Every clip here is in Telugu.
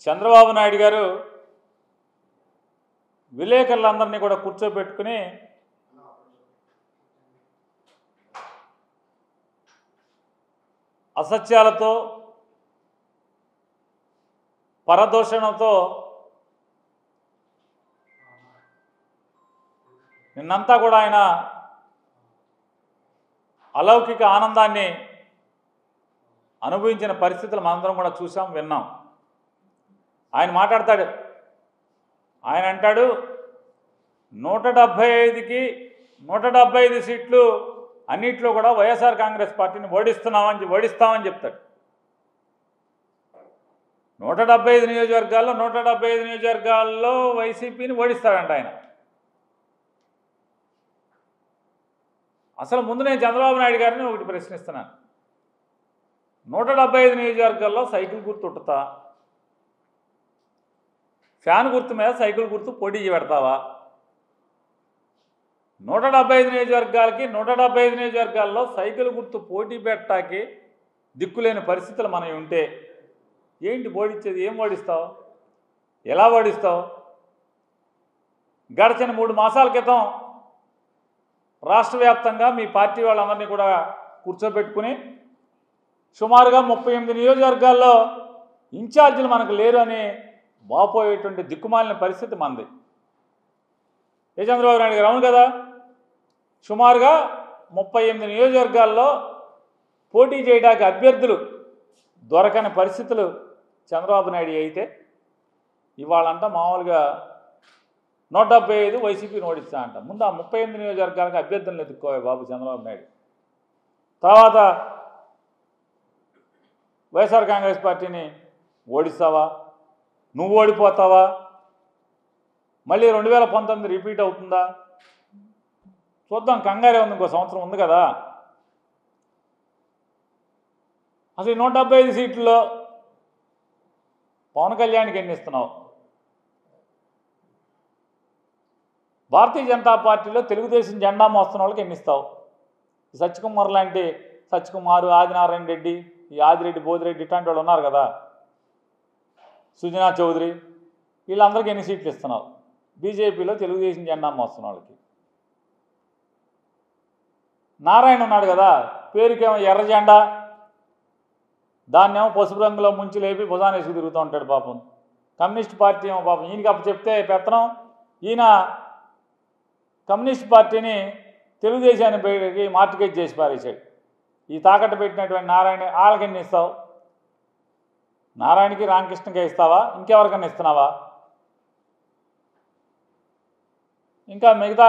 చంద్రబాబు నాయుడు గారు విలేకరులందరినీ కూడా కూర్చోబెట్టుకుని అసత్యాలతో పరదూషణతో నిన్నంతా కూడా ఆయన అలౌకిక ఆనందాన్ని అనుభవించిన పరిస్థితులు మనందరం కూడా చూసాం విన్నాం ఆయన మాట్లాడతాడు ఆయన అంటాడు నూట డెబ్భై ఐదుకి నూట డెబ్భై ఐదు సీట్లు అన్నిట్లో కూడా వైఎస్ఆర్ కాంగ్రెస్ పార్టీని ఓడిస్తున్నామని చె- ఓడిస్తామని చెప్తాడు నూట డెబ్బై ఐదు నియోజకవర్గాల్లో నూట డెబ్బై ఐదు నియోజకవర్గాల్లో వైసీపీని ఓడిస్తాడంట ఆయన అసలు ముందు నేను చంద్రబాబు నాయుడు గారిని ఒకటి ప్రశ్నిస్తున్నాను నూట డెబ్బై ఐదు నియోజకవర్గాల్లో సైకిల్ గుర్తు ఉంటుందా ఫ్యాన్ గుర్తు మీద సైకిల్ గుర్తు పోటీ పెడతావా నూట డెబ్బై ఐదు నియోజకవర్గాలకి నూట డెబ్బై ఐదు నియోజకవర్గాల్లో సైకిల్ గుర్తు పోటీ పెట్టడానికి దిక్కులేని పరిస్థితులు మనవి ఉంటే ఏంటి ఓడిచ్చేది ఏం ఓడిస్తావు ఎలా ఓడిస్తావు గడిచిన మూడు మాసాల క్రితం రాష్ట్ర వ్యాప్తంగా మీ పార్టీ వాళ్ళందరినీ కూడా కూర్చోబెట్టుకుని సుమారుగా ముప్పై ఎనిమిది నియోజకవర్గాల్లో ఇన్ఛార్జీలు మనకు లేరు అని వాపోయేటువంటి దిక్కుమాలిన పరిస్థితి మనది ఏ చంద్రబాబు నాయుడు గారు అవును కదా సుమారుగా ముప్పై ఎనిమిది నియోజకవర్గాల్లో పోటీ చేయడానికి అభ్యర్థులు దొరకని పరిస్థితులు చంద్రబాబు నాయుడు అయితే ఇవాళంట మామూలుగా నూట డెబ్బై ఐదు వైసీపీని ఓడిస్తా అంట ముందు ఆ ముప్పై ఎనిమిది నియోజకవర్గాలకు అభ్యర్థులను ఎత్తుక్కోవాలి బాబు చంద్రబాబు నాయుడు తర్వాత వైఎస్ఆర్ కాంగ్రెస్ పార్టీని ఓడిస్తావా నువ్వు ఓడిపోతావా మళ్ళీ రెండు వేల పంతొమ్మిది రిపీట్ అవుతుందా చూద్దాం కంగారే ఉంది ఇంకో సంవత్సరం ఉంది కదా అసలు ఈ నూట డెబ్బై ఐదు సీట్లలో పవన్ కళ్యాణ్కి ఎన్ని ఇస్తున్నావు భారతీయ జనతా పార్టీలో తెలుగుదేశం జెండా మోస్తున్న వాళ్ళకి ఎన్ని ఇస్తావు ఈ సత్యకుమార్ లాంటి సత్యకుమారు ఆదినారాయణ రెడ్డి ఈ ఆదిరెడ్డి బోదిరెడ్డి ఇట్లాంటి వాళ్ళు ఉన్నారు కదా సుజనా చౌదరి వీళ్ళందరికీ ఎన్ని సీట్లు ఇస్తున్నావు బీజేపీలో తెలుగుదేశం జెండా మోస్తున్న వాళ్ళకి నారాయణ ఉన్నాడు కదా పేరుకేమో ఎర్ర జెండా దాన్నేమో పసుపు రంగులో ముంచి లేపి భుజాన్ని వేసుకు తిరుగుతూ ఉంటాడు పాపం కమ్యూనిస్ట్ పార్టీ ఏమో పాపం ఈయనకి అప్పు చెప్తే పెత్తనం ఈయన కమ్యూనిస్ట్ పార్టీని తెలుగుదేశాన్ని బయటికి మార్టిగేజ్ చేసి పారేశాడు ఈ తాకట్టు పెట్టినటువంటి నారాయణ వాళ్ళకి ఎన్ని ఇస్తావు నారాయణకి రామకృష్ణకి ఇస్తావా ఇంకెవరికన్నా ఇస్తున్నావా ఇంకా మిగతా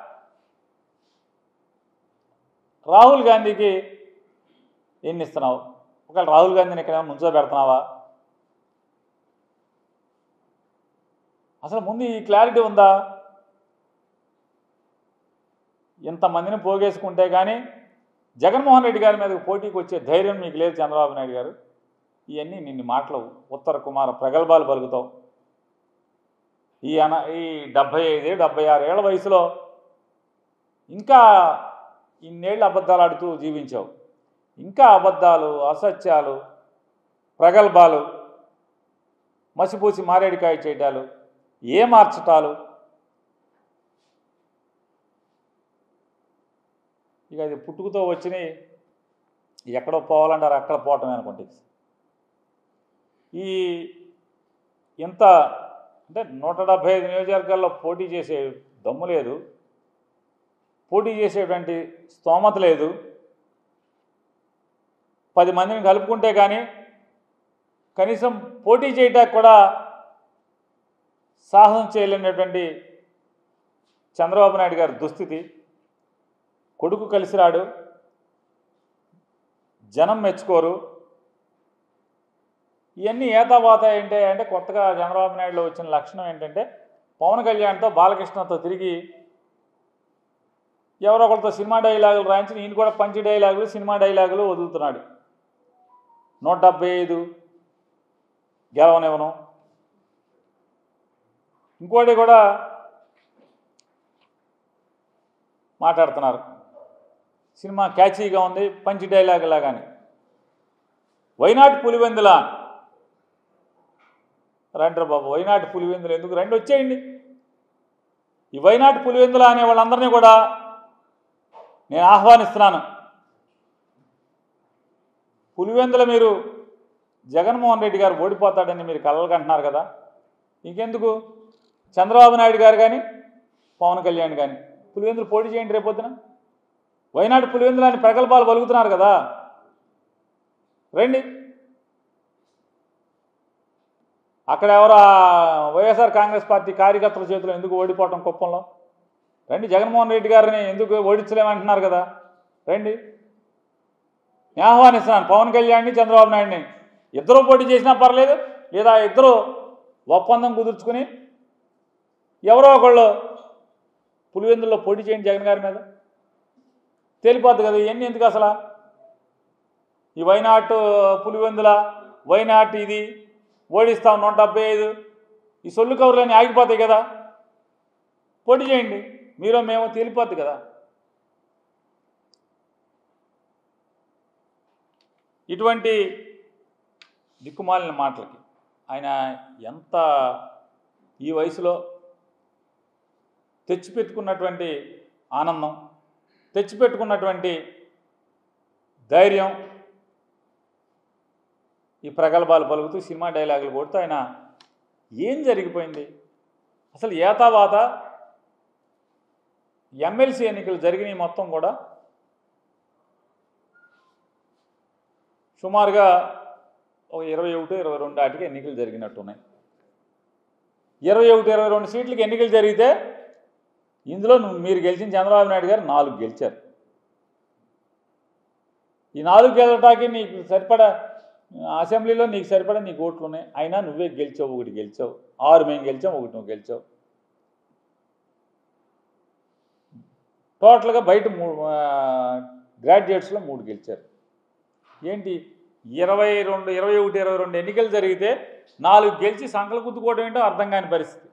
రాహుల్ గాంధీకి ఎన్ని ఇస్తున్నావు ఒకవేళ రాహుల్ గాంధీని ఇక్కడ ముంచో పెడుతున్నావా అసలు ముందు ఈ క్లారిటీ ఉందా ఇంతమందిని పోగేసుకుంటే కానీ జగన్మోహన్ రెడ్డి గారి మీదకి పోటీకి వచ్చే ధైర్యం మీకు లేదు చంద్రబాబు నాయుడు గారు ఇవన్నీ నిన్ను మాటలు ఉత్తర కుమార ప్రగల్భాలు పలుకుతావు ఈ అన ఈ డెబ్భై ఐదు డెబ్భై ఆరు ఏళ్ళ వయసులో ఇంకా ఇన్నేళ్ళు అబద్ధాలు ఆడుతూ జీవించావు ఇంకా అబద్ధాలు అసత్యాలు ప్రగల్భాలు మసిపూసి మారేడికాయ చేయటాలు ఏ మార్చటాలు ఇక అది పుట్టుకతో వచ్చినాయి ఎక్కడో పోవాలంటారు అక్కడ పోవటమే అనుకుంటే ఈ ఇంత అంటే నూట డెబ్భై ఐదు నియోజకవర్గాల్లో పోటీ చేసే దమ్ము లేదు పోటీ చేసేటువంటి స్తోమత లేదు పది మందిని కలుపుకుంటే కానీ కనీసం పోటీ చేయడానికి కూడా సాహసం చేయలేనటువంటి చంద్రబాబు నాయుడు గారి దుస్థితి కొడుకు కలిసి రాడు జనం మెచ్చుకోరు ఇవన్నీ ఏతావాత ఏంటి అంటే కొత్తగా చంద్రబాబు నాయుడులో వచ్చిన లక్షణం ఏంటంటే పవన్ కళ్యాణ్తో బాలకృష్ణతో తిరిగి ఎవరో ఒకరితో సినిమా డైలాగులు రాయించి ఈయన కూడా పంచి డైలాగులు సినిమా డైలాగులు వదులుతున్నాడు నూట డెబ్బై ఐదు గెలవనివ్వను ఇంకోటి కూడా మాట్లాడుతున్నారు సినిమా క్యాచీగా ఉంది పంచి డైలాగ్ లాగాని వైనాట్ పులివెందుల రండి బాబు వైనాటి పులివెందులు ఎందుకు రండి వచ్చేయండి ఈ వైనాటి పులివెందులు అనే వాళ్ళందరినీ కూడా నేను ఆహ్వానిస్తున్నాను పులివెందుల మీరు జగన్మోహన్ రెడ్డి గారు ఓడిపోతాడని మీరు కలలు కంటున్నారు కదా ఇంకెందుకు చంద్రబాబు నాయుడు గారు కానీ పవన్ కళ్యాణ్ కానీ పులివెందులు పోటీ చేయండి రేపొద్దున వైనాడు పులివెందులు అని ప్రగల్భాలు పలుకుతున్నారు కదా రండి అక్కడ ఎవరు ఆ వైఎస్ఆర్ కాంగ్రెస్ పార్టీ కార్యకర్తల చేతిలో ఎందుకు ఓడిపోవటం కుప్పంలో రండి జగన్మోహన్ రెడ్డి గారిని ఎందుకు ఓడించలేమంటున్నారు కదా రండి నేను ఆహ్వానిస్తున్నాను పవన్ కళ్యాణ్ని చంద్రబాబు నాయుడిని ఇద్దరు పోటీ చేసినా పర్లేదు లేదా ఇద్దరు ఒప్పందం కుదుర్చుకుని ఎవరో ఒకళ్ళు పులివెందుల్లో పోటీ చేయండి జగన్ గారి మీద తేలిపోద్ది కదా ఇవన్నీ ఎందుకు అసలు ఈ వైనాట్ పులివెందుల వైనాట్ ఇది ఓడిస్తాం నూట డెబ్బై ఐదు ఈ సొల్లు కవర్లన్నీ ఆగిపోతాయి కదా పోటీ చేయండి మీరు మేము తేలిపోద్ది కదా ఇటువంటి దిక్కుమాలిన మాటలకి ఆయన ఎంత ఈ వయసులో తెచ్చిపెట్టుకున్నటువంటి ఆనందం తెచ్చిపెట్టుకున్నటువంటి ధైర్యం ఈ ప్రగల్భాలు పలుకుతూ సినిమా డైలాగులు కొడుతూ ఆయన ఏం జరిగిపోయింది అసలు ఏతావాత ఎమ్మెల్సీ ఎన్నికలు జరిగినాయి మొత్తం కూడా సుమారుగా ఒక ఇరవై ఒకటి ఇరవై రెండు ఆటికి ఎన్నికలు జరిగినట్టున్నాయి ఇరవై ఒకటి ఇరవై రెండు సీట్లకి ఎన్నికలు జరిగితే ఇందులో నువ్వు మీరు గెలిచిన చంద్రబాబు నాయుడు గారు నాలుగు గెలిచారు ఈ నాలుగు గెలటానికి నీకు సరిపడా అసెంబ్లీలో నీకు సరిపడా నీకు ఓట్లు ఉన్నాయి అయినా నువ్వే గెలిచావు ఒకటి గెలిచావు ఆరు మేము గెలిచాం ఒకటి నువ్వు గెలిచావు టోటల్గా బయట మూడు గ్రాడ్యుయేట్స్లో మూడు గెలిచారు ఏంటి ఇరవై రెండు ఇరవై ఒకటి ఇరవై రెండు ఎన్నికలు జరిగితే నాలుగు గెలిచి సంకలు గుద్దుకోవడం ఏంటో అర్థం కాని పరిస్థితి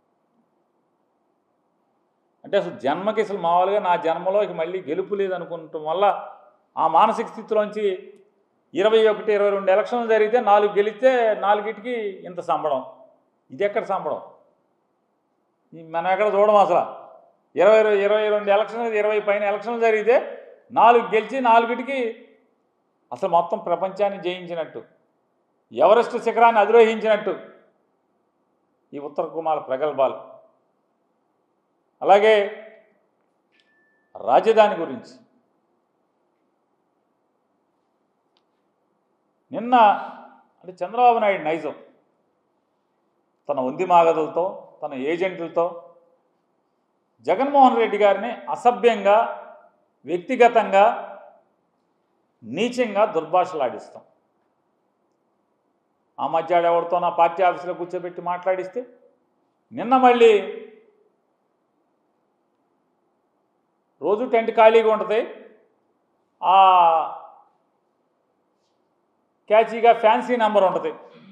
అంటే అసలు జన్మకి అసలు మామూలుగా నా జన్మలో ఇక మళ్ళీ గెలుపు లేదనుకుంటాం వల్ల ఆ మానసిక స్థితిలోంచి ఇరవై ఒకటి ఇరవై రెండు ఎలక్షన్లు జరిగితే నాలుగు గెలిస్తే నాలుగిటికి ఇంత సంబడం ఇది ఎక్కడ సంబడం ఈ మనం ఎక్కడ చూడడం అసలు ఇరవై ఇరవై రెండు ఎలక్షన్లు ఇరవై పైన ఎలక్షన్లు జరిగితే నాలుగు గెలిచి నాలుగిటికి అసలు మొత్తం ప్రపంచాన్ని జయించినట్టు ఎవరెస్ట్ శిఖరాన్ని అధిరోహించినట్టు ఈ ఉత్తర కుమార ప్రగల్భాలు అలాగే రాజధాని గురించి నిన్న అంటే చంద్రబాబు నాయుడు నైజం తన ఉంది మాగదులతో తన ఏజెంట్లతో జగన్మోహన్ రెడ్డి గారిని అసభ్యంగా వ్యక్తిగతంగా నీచంగా దుర్భాషలాడిస్తాం ఆ మధ్య ఎవరితో నా పార్టీ ఆఫీసులో కూర్చోబెట్టి మాట్లాడిస్తే నిన్న మళ్ళీ రోజు టెంట్ ఖాళీగా ఉంటుంది ఆ క్యాచీగా ఫ్యాన్సీ నెంబర్ ఉంటుంది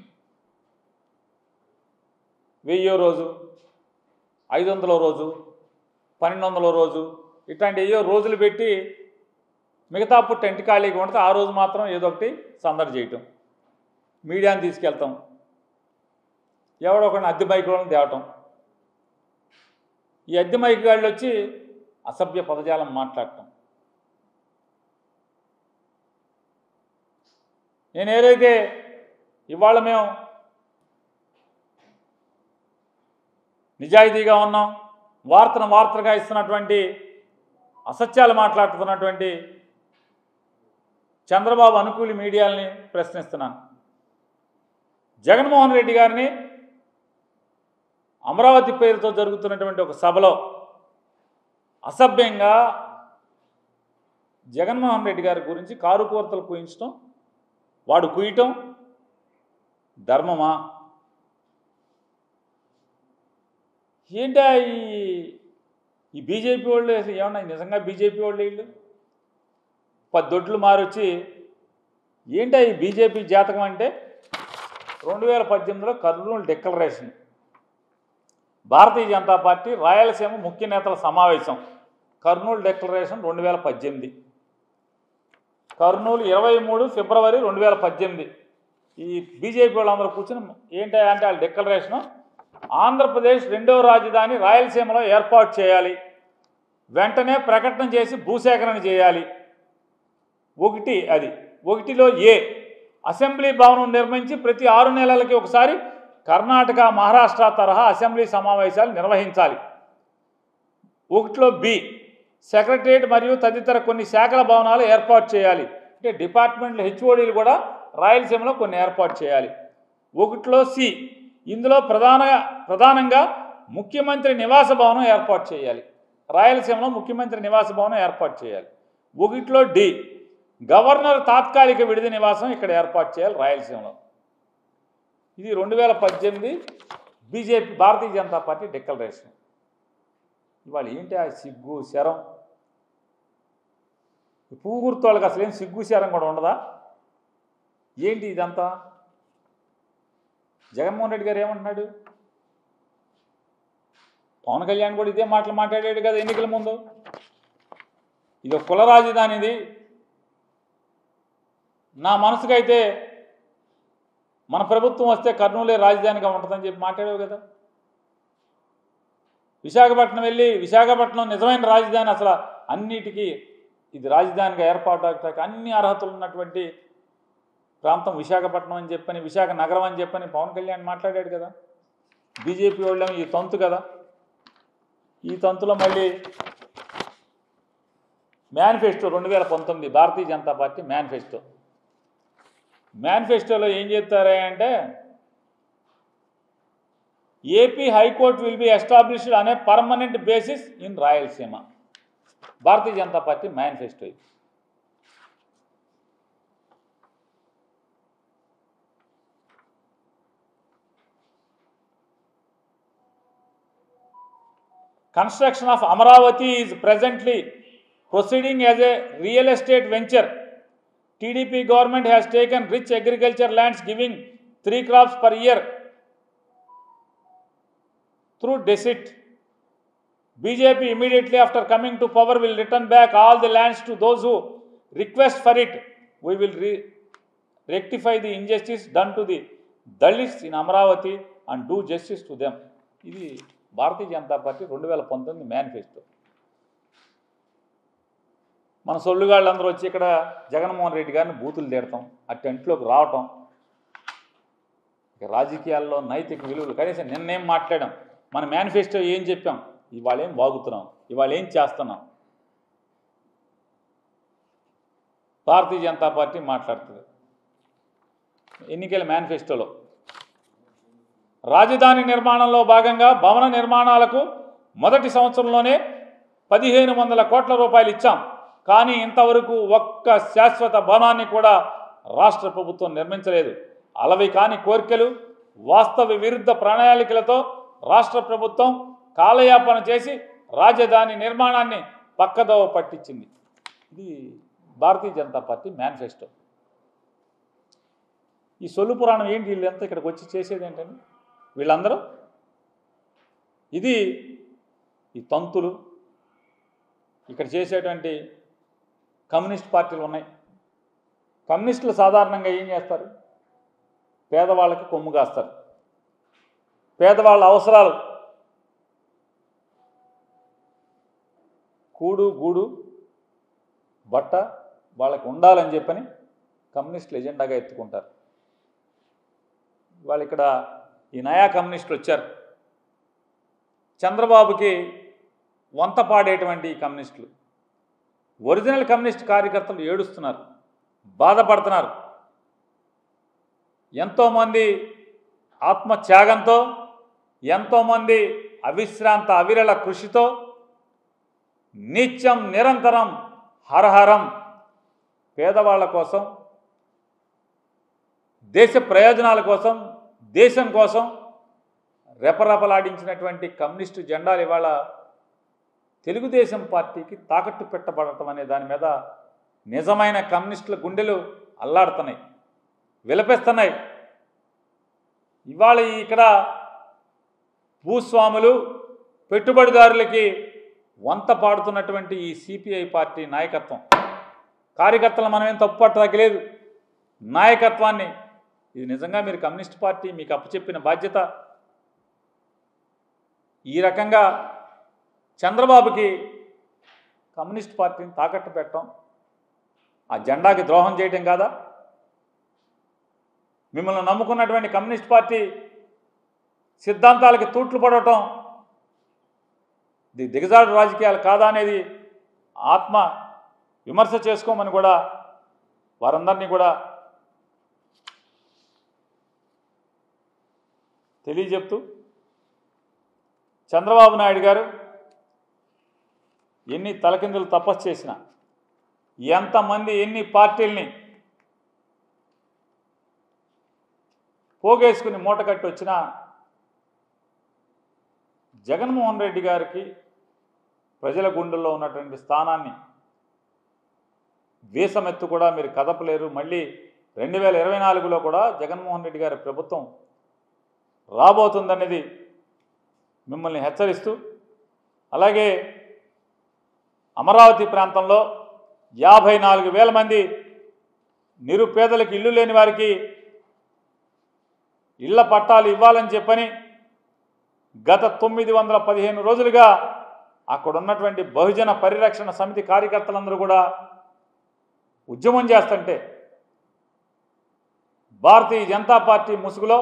వెయ్యో రోజు ఐదు వందల రోజు పన్నెండు వందల రోజు ఇట్లాంటి ఏయో రోజులు పెట్టి మిగతా అప్పుడు టెంట్ ఖాళీగా ఉంటే ఆ రోజు మాత్రం ఏదో ఒకటి సందడి చేయటం మీడియాని తీసుకెళ్తాం ఎవడో ఒకరిని అద్దె బైక్ వాళ్ళని తేవటం ఈ అద్దె మైక్ గాళ్ళు వచ్చి అసభ్య పదజాలం మాట్లాడటం నేను ఏదైతే ఇవాళ మేము నిజాయితీగా ఉన్నాం వార్తను వార్తగా ఇస్తున్నటువంటి అసత్యాలు మాట్లాడుతున్నటువంటి చంద్రబాబు అనుకూలి మీడియాల్ని ప్రశ్నిస్తున్నాను జగన్మోహన్ రెడ్డి గారిని అమరావతి పేరుతో జరుగుతున్నటువంటి ఒక సభలో అసభ్యంగా జగన్మోహన్ రెడ్డి గారి గురించి కారు కోరతలు కుయించడం వాడు కుయటం ధర్మమా ఏంటా ఈ ఈ బీజేపీ వాళ్ళు అసలు ఏమన్నా నిజంగా బీజేపీ వాళ్ళు వీళ్ళు పది దొడ్లు మారొచ్చి ఏంటా ఈ బీజేపీ జాతకం అంటే రెండు వేల పద్దెనిమిదిలో కర్నూలు డిక్లరేషన్ భారతీయ జనతా పార్టీ రాయలసీమ ముఖ్య నేతల సమావేశం కర్నూలు డిక్లరేషన్ రెండు వేల పద్దెనిమిది కర్నూలు ఇరవై మూడు ఫిబ్రవరి రెండు వేల పద్దెనిమిది ఈ బీజేపీ వాళ్ళందరూ కూర్చుని ఏంటి అంటే వాళ్ళ డిక్లరేషను ఆంధ్రప్రదేశ్ రెండవ రాజధాని రాయలసీమలో ఏర్పాటు చేయాలి వెంటనే ప్రకటన చేసి భూసేకరణ చేయాలి ఒకటి అది ఒకటిలో ఏ అసెంబ్లీ భవనం నిర్మించి ప్రతి ఆరు నెలలకి ఒకసారి కర్ణాటక మహారాష్ట్ర తరహా అసెంబ్లీ సమావేశాలు నిర్వహించాలి ఒకటిలో బి సెక్రటరియట్ మరియు తదితర కొన్ని శాఖల భవనాలు ఏర్పాటు చేయాలి అంటే డిపార్ట్మెంట్ల హెచ్ఓడీలు కూడా రాయలసీమలో కొన్ని ఏర్పాటు చేయాలి ఒకటిలో సి ఇందులో ప్రధాన ప్రధానంగా ముఖ్యమంత్రి నివాస భవనం ఏర్పాటు చేయాలి రాయలసీమలో ముఖ్యమంత్రి నివాస భవనం ఏర్పాటు చేయాలి ఒకటిలో డి గవర్నర్ తాత్కాలిక విడిది నివాసం ఇక్కడ ఏర్పాటు చేయాలి రాయలసీమలో ఇది రెండు వేల పద్దెనిమిది BJP Bharatiya Janata party declaration ఇవాళ ఏంటి ఆ సిగ్గు శరం ఈ పువ్వు గుర్తు వాళ్ళకి అసలు ఏం సిగ్గు శరం కూడా ఉండదా ఏంటి ఇదంతా జగన్మోహన్ రెడ్డి గారు ఏమంటున్నాడు పవన్ కళ్యాణ్ కూడా ఇదే మాటలు మాట్లాడాడు కదా ఎన్నికల ముందు ఇది ఒక కుల రాజధానిది నా మనసుకైతే మన ప్రభుత్వం వస్తే కర్నూలే రాజధానిగా ఉంటుందని చెప్పి మాట్లాడావు కదా విశాఖపట్నం వెళ్ళి విశాఖపట్నం నిజమైన రాజధాని అసలు అన్నిటికీ ఇది రాజధానిగా ఏర్పాటు అవటానికి అన్ని అర్హతలు ఉన్నటువంటి ప్రాంతం విశాఖపట్నం అని చెప్పని విశాఖ నగరం అని చెప్పని పవన్ కళ్యాణ్ మాట్లాడాడు కదా బీజేపీ వాళ్ళేమో ఈ తంతు కదా ఈ తంతులో మళ్ళీ మేనిఫెస్టో రెండు వేల పంతొమ్మిది భారతీయ జనతా పార్టీ మేనిఫెస్టో మేనిఫెస్టోలో ఏం చెప్తారా అంటే AP high court will be established అనే permanent basis in Rayalaseema Bharatiya Janata party manifesto ఇది Construction of Amaravati is presently proceeding as a real estate venture. TDP government has taken rich agriculture lands giving three crops per year through deceit. BJP immediately after coming to power will return back all the lands to those who request for it. We will re- rectify the injustice done to the Dalits in Amaravati and do justice to them. ఇది భారతీయ జనతా పార్టీ రెండు వేల పంతొమ్మిది మేనిఫెస్టో మన సొల్లుగాళ్ళందరూ వచ్చి ఇక్కడ జగన్మోహన్ రెడ్డి గారిని బూతులు తిడతాం ఆ టెంట్లోకి రావటం ఇక రాజకీయాల్లో నైతిక విలువలు కనీసం నిన్నేం మాట్లాడాం మన మేనిఫెస్టో ఏం చెప్పాం ఇవాళ ఏం వాగుతున్నాం ఇవాళ ఏం చేస్తున్నాం భారతీయ జనతా పార్టీ మాట్లాడుతుంది ఎన్నికల మేనిఫెస్టోలో రాజధాని నిర్మాణంలో భాగంగా భవన నిర్మాణాలకు మొదటి సంవత్సరంలోనే పదిహేను వందల కోట్ల రూపాయలు ఇచ్చాం కానీ ఇంతవరకు ఒక్క శాశ్వత భవనాన్ని కూడా రాష్ట్ర ప్రభుత్వం నిర్మించలేదు అలవి కాని కోరికలు వాస్తవ విరుద్ధ ప్రణాళికలతో రాష్ట్ర ప్రభుత్వం కాలయాపన చేసి రాజధాని నిర్మాణాన్ని పక్కదోవ పట్టించింది ఇది భారతీయ జనతా పార్టీ మేనిఫెస్టో ఈ సొల్లు పురాణం ఏంటి వీళ్ళంతా ఇక్కడికి వచ్చి చేసేది ఏంటండి వీళ్ళందరూ ఇది ఈ తంతులు ఇక్కడ చేసేటువంటి కమ్యూనిస్ట్ పార్టీలు ఉన్నాయి కమ్యూనిస్టులు సాధారణంగా ఏం చేస్తారు పేదవాళ్ళకి కొమ్ము కాస్తారు పేదవాళ్ళ అవసరాలు కూడు గూడు బట్ట వాళ్ళకి ఉండాలని చెప్పని కమ్యూనిస్టులు ఎజెండాగా ఎత్తుకుంటారు వాళ్ళు ఇక్కడ ఈ నయా కమ్యూనిస్టులు వచ్చారు చంద్రబాబుకి వంత పాడేటువంటి ఈ కమ్యూనిస్టులు ఒరిజినల్ కమ్యూనిస్ట్ కార్యకర్తలు ఏడుస్తున్నారు బాధపడుతున్నారు ఎంతోమంది ఆత్మత్యాగంతో ఎంతోమంది అవిశ్రాంత అవిరళ కృషితో నిత్యం నిరంతరం హరహరం పేదవాళ్ళ కోసం దేశ ప్రయోజనాల కోసం దేశం కోసం రెపరెపలాడించినటువంటి కమ్యూనిస్టు జెండాలు ఇవాళ తెలుగుదేశం పార్టీకి తాకట్టు పెట్టబడటం అనే దాని మీద నిజమైన కమ్యూనిస్టుల గుండెలు అల్లాడుతున్నాయి విలపిస్తున్నాయి ఇవాళ ఇక్కడ భూస్వాములు పెట్టుబడిదారులకి వంత పాడుతున్నటువంటి ఈ సిపిఐ పార్టీ నాయకత్వం కార్యకర్తలు మనమేం తప్పు పట్టదగ్గలేదు నాయకత్వాన్ని ఇది నిజంగా మీరు కమ్యూనిస్ట్ పార్టీ మీకు అప్పచెప్పిన బాధ్యత ఈ రకంగా చంద్రబాబుకి కమ్యూనిస్ట్ పార్టీని తాకట్టు పెట్టడం ఆ జెండాకి ద్రోహం చేయటం కాదా మిమ్మల్ని నమ్ముకున్నటువంటి కమ్యూనిస్ట్ పార్టీ సిద్ధాంతాలకి తూట్లు పడటం ఇది దిగజాడు రాజకీయాలు కాదా అనేది ఆత్మ విమర్శ చేసుకోమని కూడా వారందరినీ కూడా తెలియజెప్తూ చంద్రబాబు నాయుడు గారు ఎన్ని తలకిందులు తపస్సు చేసినా ఎంతమంది ఎన్ని పార్టీల్ని పోగేసుకుని మూటకట్టి వచ్చినా జగన్మోహన్ రెడ్డి గారికి ప్రజల గుండెల్లో ఉన్నటువంటి స్థానాన్ని వీసమెత్తు కూడా మీరు కదపలేరు మళ్ళీ రెండు వేల ఇరవై నాలుగులో కూడా జగన్మోహన్ రెడ్డి గారి ప్రభుత్వం రాబోతుందనేది మిమ్మల్ని హెచ్చరిస్తూ అలాగే అమరావతి ప్రాంతంలో యాభై నాలుగు వేల మంది నిరుపేదలకు ఇల్లు లేని వారికి ఇళ్ల పట్టాలు ఇవ్వాలని చెప్పని గత తొమ్మిది వందల పదిహేను రోజులుగా అక్కడ ఉన్నటువంటి బహుజన పరిరక్షణ సమితి కార్యకర్తలందరూ కూడా ఉద్యమం చేస్తుంటే భారతీయ జనతా పార్టీ ముసుగులో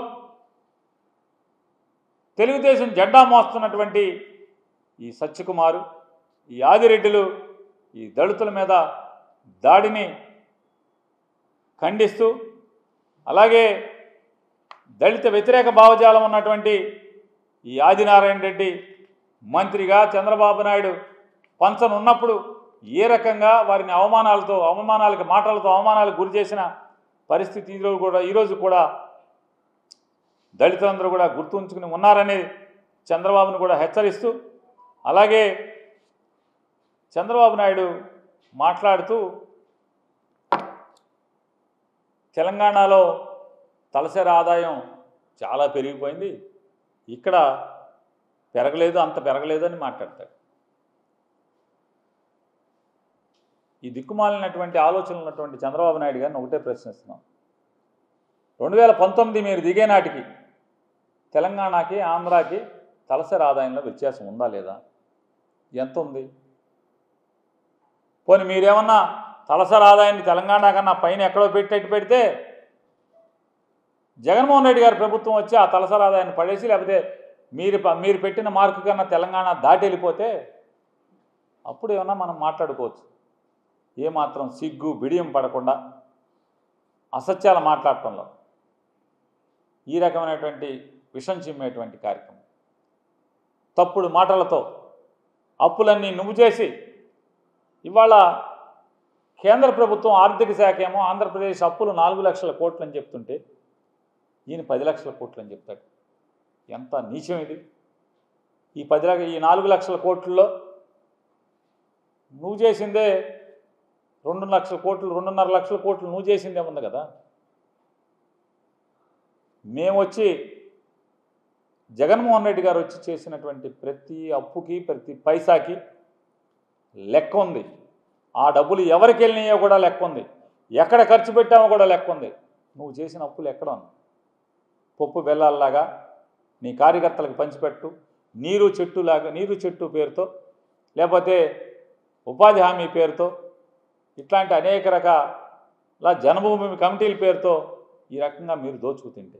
తెలుగుదేశం జెండా మోస్తున్నటువంటి ఈ సత్యకుమారు ఈ ఆదిరెడ్డిలు ఈ దళితుల మీద దాడిని ఖండిస్తూ అలాగే దళిత వ్యతిరేక భావజాలం ఉన్నటువంటి ఈ ఆదినారాయణ రెడ్డి మంత్రిగా చంద్రబాబు నాయుడు పంచనున్నప్పుడు ఏ రకంగా వారిని అవమానాలతో అవమానాలకు మాటలతో అవమానాలకు గురి చేసిన పరిస్థితి ఈరోజు కూడా ఈరోజు కూడా దళితులందరూ కూడా గుర్తుంచుకుని ఉన్నారని చంద్రబాబును కూడా హెచ్చరిస్తూ అలాగే చంద్రబాబు నాయుడు మాట్లాడుతూ తెలంగాణలో తలసరి ఆదాయం చాలా పెరిగిపోయింది ఇక్కడ పెరగలేదు అంత పెరగలేదు అని మాట్లాడతాడు ఈ దిక్కుమాలినటువంటి ఆలోచనలు ఉన్నటువంటి చంద్రబాబు నాయుడు గారిని ఒకటే ప్రశ్నిస్తున్నాం రెండు వేల పంతొమ్మిది మీరు దిగే నాటికి తెలంగాణకి ఆంధ్రాకి తలసరి ఆదాయంలో వ్యత్యాసం ఉందా లేదా ఎంత ఉంది పోనీ మీరేమన్నా తలసరి ఆదాయాన్ని తెలంగాణ కన్నా పైన ఎక్కడో పెట్టేట్టు పెడితే జగన్మోహన్ రెడ్డి గారి ప్రభుత్వం వచ్చి ఆ తలసరి ఆదాయాన్ని పడేసి లేకపోతే మీరు ప- మీరు పెట్టిన మార్కు కన్నా తెలంగాణ దాటి వెళ్ళిపోతే అప్పుడు ఏమన్నా మనం మాట్లాడుకోవచ్చు ఏమాత్రం సిగ్గు బిడియం పడకుండా అసత్యాలు మాట్లాడటంలో ఈ రకమైనటువంటి విషం చిమ్మేటువంటి కార్యక్రమం తప్పుడు మాటలతో అప్పులన్నీ నువ్వు చేసి ఇవాళ కేంద్ర ప్రభుత్వం ఆర్థిక శాఖ ఏమో ఆంధ్రప్రదేశ్ అప్పులు నాలుగు లక్షల కోట్లు అని చెప్తుంటే ఈయన పది లక్షల కోట్లు అని చెప్తాడు ఎంత నీచం ఇది ఈ పది లక్ష ఈ నాలుగు లక్షల కోట్లలో నువ్వు చేసిందే రెండు లక్షల కోట్లు రెండున్నర లక్షల కోట్లు నువ్వు చేసిందే ఉంది కదా మేము వచ్చి జగన్మోహన్ రెడ్డి గారు వచ్చి చేసినటువంటి ప్రతి అప్పుకి ప్రతి పైసాకి లెక్క ఉంది ఆ డబ్బులు ఎవరికి వెళ్ళినాయో కూడా లెక్క ఉంది ఎక్కడ ఖర్చు పెట్టామో కూడా లెక్క ఉంది నువ్వు చేసిన అప్పులు ఎక్కడ ఉంది పప్పు బెల్లాల్లాగా నీ కార్యకర్తలకు పంచిపెట్టు నీరు చెట్టులాగా నీరు చెట్టు పేరుతో లేకపోతే ఉపాధి హామీ పేరుతో ఇట్లాంటి అనేక రకాల జన్మభూమి కమిటీల పేరుతో ఈ రకంగా మీరు దోచుకు తింటే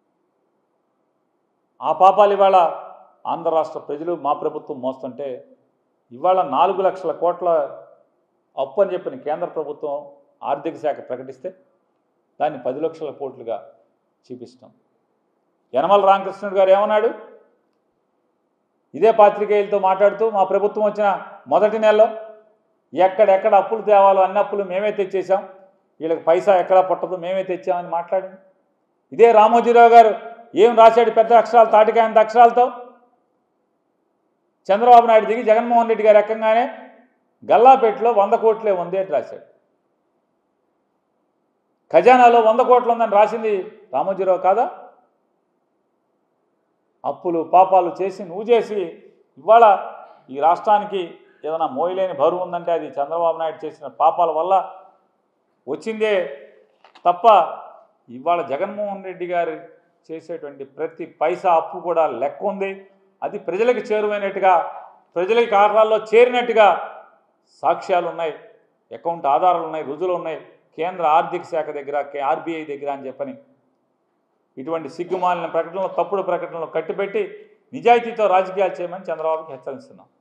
ఆ పాపాలు ఇవాళ ఆంధ్ర రాష్ట్ర ప్రజలు మా ప్రభుత్వం మోస్తుంటే ఇవాళ నాలుగు లక్షల కోట్ల అప్పు అని చెప్పిన కేంద్ర ప్రభుత్వం ఆర్థిక శాఖ ప్రకటిస్తే దాన్ని పది లక్షల కోట్లుగా చూపిస్తాం యనమల రామకృష్ణుడు గారు ఏమన్నాడు ఇదే పాత్రికేయులతో మాట్లాడుతూ మా ప్రభుత్వం వచ్చిన మొదటి నెలలో ఎక్కడెక్కడ అప్పులు తేవాలో అన్ని అప్పులు మేమే తెచ్చేసాం వీళ్ళకి పైసా ఎక్కడా పుట్టదు మేమే తెచ్చామని మాట్లాడింది ఇదే రామోజీరావు గారు ఏం రాశాడు పెద్ద అక్షరాలు తాటికాయంత అక్షరాలతో చంద్రబాబు నాయుడు దిగి జగన్మోహన్ రెడ్డి గారు ఎక్కంగానే గల్లాపేటలో వంద కోట్లే ఉంది అని రాశాడు ఖజానాలో వంద కోట్లు ఉందని రాసింది రామోజీరావు కాదా అప్పులు పాపాలు చేసి నువ్వు చేసి ఇవాళ ఈ రాష్ట్రానికి ఏదైనా మోయలేని బరువు ఉందంటే అది చంద్రబాబు నాయుడు చేసిన పాపాల వల్ల వచ్చిందే తప్ప ఇవాళ జగన్మోహన్ రెడ్డి గారు చేసేటువంటి ప్రతి పైసా అప్పు కూడా లెక్క ఉంది అది ప్రజలకు చేరువైనట్టుగా ప్రజలకి ఖాతాల్లో చేరినట్టుగా సాక్ష్యాలు ఉన్నాయి అకౌంట్ ఆధారాలు ఉన్నాయి రుజువులు ఉన్నాయి కేంద్ర ఆర్థిక శాఖ దగ్గర ఆర్బీఐ దగ్గర అని చెప్పని ఇటువంటి సిగ్గుమాలిన ప్రకటనలు తప్పుడు ప్రకటనలు కట్టిపెట్టి నిజాయితీతో రాజకీయాలు చేయమని చంద్రబాబుకి హెచ్చరిస్తున్నాం